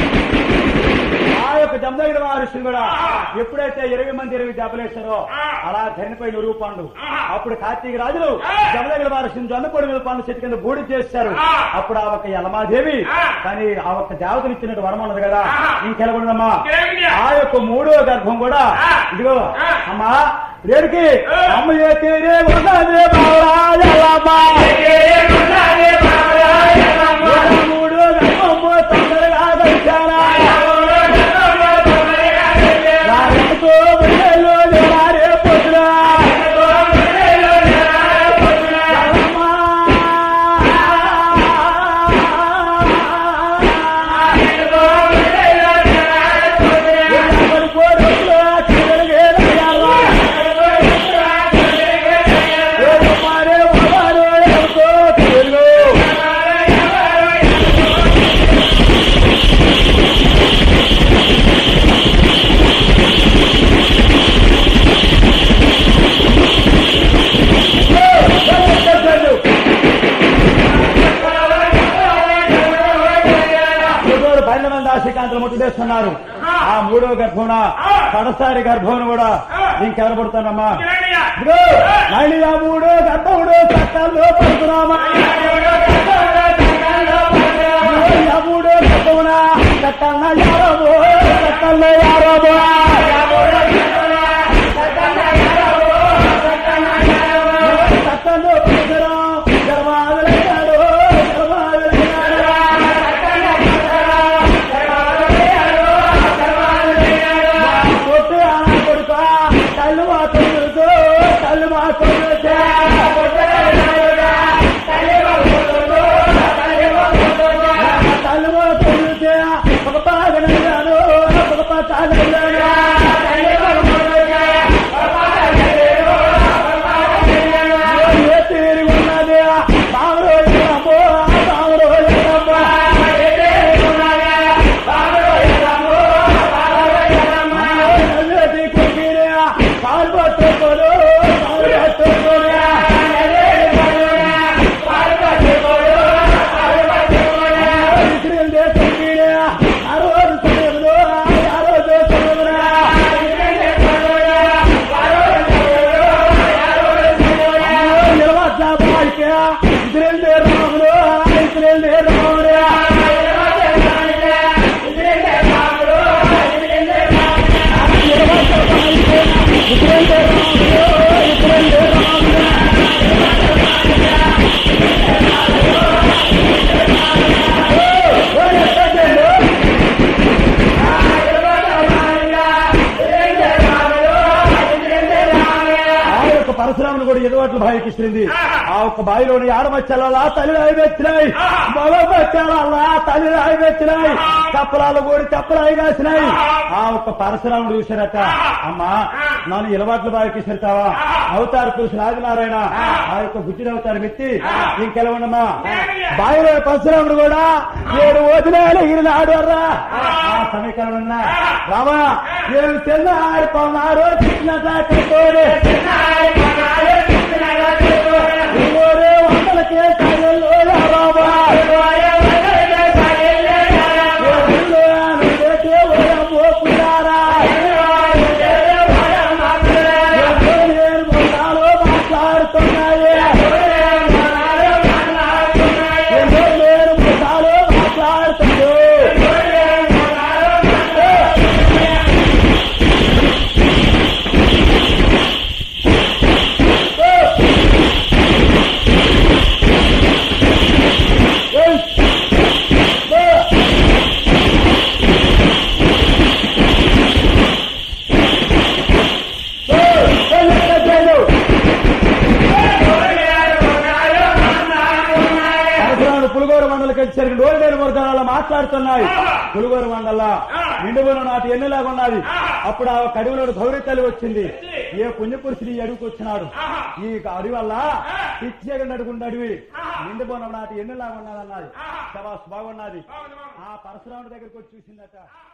S2: ఆ యొక్క జమదగిరి మహర్షి కూడా ఎప్పుడైతే ఇరవై మంది ఇరవై జపలేస్తారో అలా చనిపోయి నురుగు పండు అప్పుడు కార్తీక రాజులు జమదగిరి మహర్షిని జొన్నపొడి మీద పండు చెట్టు కింద బూడి చేస్తారు అప్పుడు ఆ ఒక్క యలమాదేవి కానీ ఆ ఒక్క దేవతలు ఇచ్చినట్టు వరం ఉన్నది కదా ఇంకెలగొండమ్మా ఆ యొక్క మూడో గర్భం కూడా ఇదిగో అమ్మా రేడికి అమ్మ చేతిరే ఉన్నది బావరాజలమ్మా. మూడు గర్భము తొందరగా వచ్చారా రాజుతో బిడ్డలు జనారే పుత్రా. జలమా. ఎవరి కోరికలో చివరిగే రాయాలా. ఎవరు మారే వారు ఎవరికో తెలియదు. ముగ్గురు పన్నెండు మంది ఆశికాంతలు ముట్టుదేస్తున్నారు ఆ మూడో గర్భమున కడసారి గర్భమును కూడా ఇంకెవరు పడుతున్నామా ఇదిగో మళ్ళీ ఆ మూడో గర్భముడు చట్టాల్లో పడుతున్నామా కట్టునా కట్టన్న యారబో కట్టన్న యారబో కట్టను పురుషురా గర్వాదులయ్యాడు గర్వాదులయ్యాడు కొట్టు ఆనా కొడుక తల్లు మాత్రం తెలుసు తల్లు మాత్రం తల్లు మాత్రం తెలిసే ఒక పాగనయ్యాను ఒక పాగనయ్యాను ఏ తీరి ఉన్నది బామరో ఎల్లమ్మో బామరో ఎల్లమ్మో నవ్వేటి కొట్టిరే పాలు పట్టుకోడు పాలు పట్టుకోడు ఇస్రాయేల్ దేశం తీరే ఆ రోజు సమయంలో ఆ రోజు సమయంలో నిలవద్దా బాయికే ఇస్రాయేల్ దేశంలో ఇస్రాయేల్ దేశంలో ఇస్రాయేల్ దేశంలో ఇస్రాయేల్ దేశంలో ఆ యొక్క పరశురామును కూడా ఎదువట్లు బావికి ఇస్తుంది ఆ ఒక్క బావిలోని ఆడమచ్చల తల్లి రాయి పెట్టినాయి మగ మచ్చాల తల్లి రాయి పెట్టినాయి చప్పలాలు కూడా చప్పలాయి కాసినాయి ఆ ఒక్క పరశురాముడు చూశారట అమ్మా నన్ను ఇలవాట్ల బావికి ఇస్తావా అవతారు చూసిన ఆదినారాయణ ఆ యొక్క గుజ్జిన అవతారం ఎత్తి ఇంకెలవన్నమ్మా బావిలో పరశురాముడు కూడా ఏడు వదిలేలు ఎగిరినాడు అర్రా ఆ సమీకరణ రామా ఏడు తెల్ల ఆడిపోన్నారు కృష్ణ సాకతోడే ఓరే వందలకే సాయల్లో రామా పరశురాముడు పులిగోరు మండలకి వచ్చేసరికి డోల్డేరు వర్గాలలో మాట్లాడుతున్నాయి పులిగోరు మండల నిండుగున నాటి ఎన్నులాగా ఉన్నది అప్పుడు ఆ కడివిలో గౌరీ తల్లి వచ్చింది ఏ పుణ్యపురుషుడు ఈ అడవికి వచ్చినాడు ఈ అడవి వల్ల పిచ్చేగండి అడుగుండి అడవి నిండుబోనం నాటి ఎన్నులాగా ఉన్నది అన్నది శబాస్ బాగున్నది ఆ పరశురాముడి దగ్గరికి వచ్చి చూసిందట